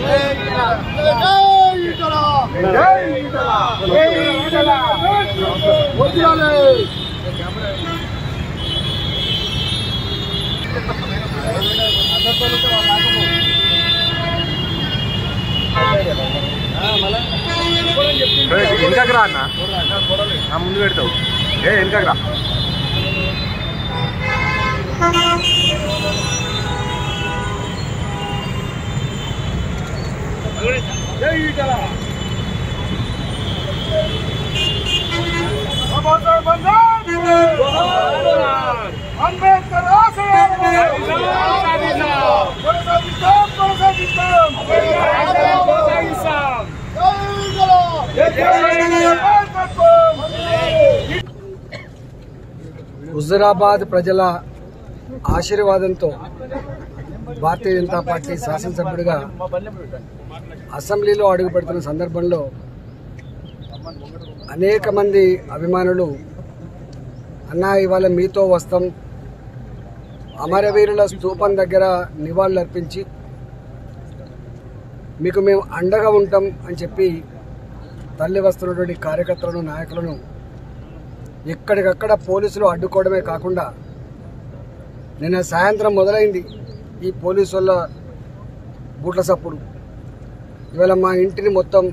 వెనకకు రా అన్న ఆ, ముందు పెడతావు ఏ వెనకకు రా అంబేద్కర్ హుజురాబాద్ ప్రజల ఆశీర్వాదంతో భారతీయ జనతా పార్టీ శాసనసభ్యుడిగా అసెంబ్లీలో అడుగు పెడుతున్న సందర్భంలో అనేక మంది అభిమానులు అన్నా ఇవాళ మీతో వస్తాం అమరవీరుల స్తూపం దగ్గర నివాళులర్పించి మీకు మేము అండగా ఉంటాం అని చెప్పి తల్లి వస్తున్నటువంటి కార్యకర్తలను నాయకులను ఎక్కడికక్కడ పోలీసులు అడ్డుకోవడమే కాకుండా నిన్న సాయంత్రం మొదలైంది ఈ పోలీసు వల్ల బూట్ల సప్పుడు ఇవాళ మా ఇంటిని మొత్తం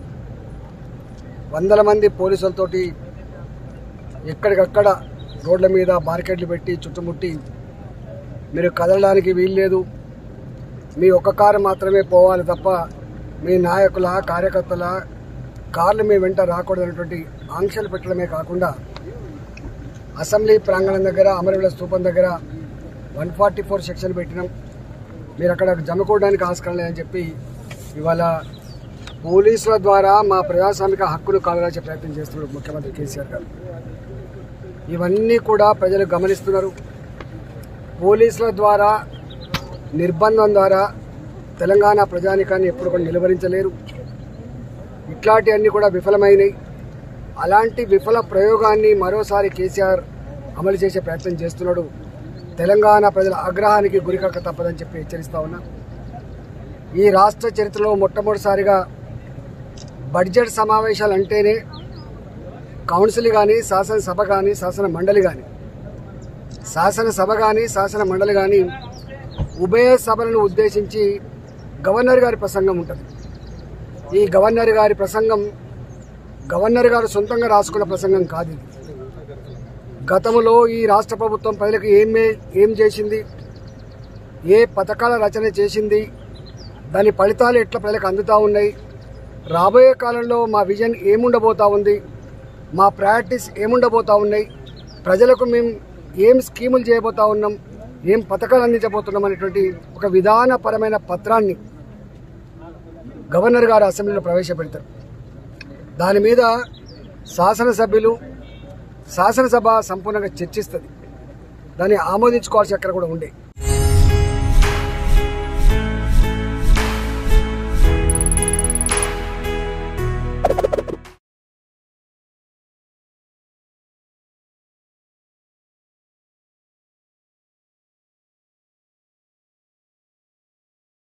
వందల మంది పోలీసులతోటి ఎక్కడికక్కడ రోడ్ల మీద బార్కెట్లు పెట్టి చుట్టుముట్టి మీరు కదలడానికి వీల్లేదు మీ ఒక్క కారు మాత్రమే పోవాలి తప్ప మీ నాయకుల కార్యకర్తల కార్లు మీ వెంట రాకూడదనేటువంటి ఆంక్షలు పెట్టడమే కాకుండా అసెంబ్లీ ప్రాంగణం దగ్గర అమరవీల స్తూపం దగ్గర వన్ ఫార్టీ ఫోర్ సెక్షన్ పెట్టినాం మీరు అక్కడ జమకూడడానికి ఆస్కారం లేదని చెప్పి ఇవాళ పోలీసుల ద్వారా మా ప్రజాస్వామిక హక్కులు కాలరాచే ప్రయత్నం చేస్తున్నారు ముఖ్యమంత్రి కేసీఆర్ గారు ఇవన్నీ కూడా ప్రజలు గమనిస్తున్నారు పోలీసుల ద్వారా నిర్బంధం ద్వారా తెలంగాణ ప్రజానికాన్ని ఎప్పుడు కూడా నిలువరించలేరు ఇట్లాంటివన్నీ కూడా విఫలమైనవి అలాంటి విఫల ప్రయోగాన్ని మరోసారి కేసీఆర్ అమలు చేసే ప్రయత్నం చేస్తున్నాడు తెలంగాణ ప్రజల ఆగ్రహానికి గురికాక తప్పదని చెప్పి హెచ్చరిస్తా ఉన్నా ఈ రాష్ట్ర చరిత్రలో మొట్టమొదటిసారిగా బడ్జెట్ సమావేశాలు అంటేనే కౌన్సిల్ కానీ శాసనసభ కానీ శాసన మండలి కానీ శాసనసభ కానీ శాసన మండలి కానీ ఉభయ సభలను ఉద్దేశించి గవర్నర్ గారి ప్రసంగం ఉంటుంది ఈ గవర్నర్ గారి ప్రసంగం గవర్నర్ గారు సొంతంగా రాసుకున్న ప్రసంగం కాదు ఇది గతంలో ఈ రాష్ట్ర ప్రభుత్వం ప్రజలకు ఏం ఏం చేసింది ఏ పథకాల రచన చేసింది దాని ఫలితాలు ఎట్లా ప్రజలకు అందుతూ ఉన్నాయి రాబోయే కాలంలో మా విజన్ ఏముండబోతా ఉంది మా ప్రయారిటీస్ ఏముండబోతా ఉన్నాయి ప్రజలకు మేము ఏం స్కీములు చేయబోతా ఉన్నాం ఏం పథకాలు అందించబోతున్నాం అనేటువంటి ఒక విధానపరమైన పత్రాన్ని గవర్నర్ గారు అసెంబ్లీలో ప్రవేశపెడతారు దాని మీద శాసనసభ్యులు శాసనసభ సంపూర్ణంగా చర్చిస్తుంది దాన్ని ఆమోదించుకోవాల్సి అక్కడ కూడా ఉండే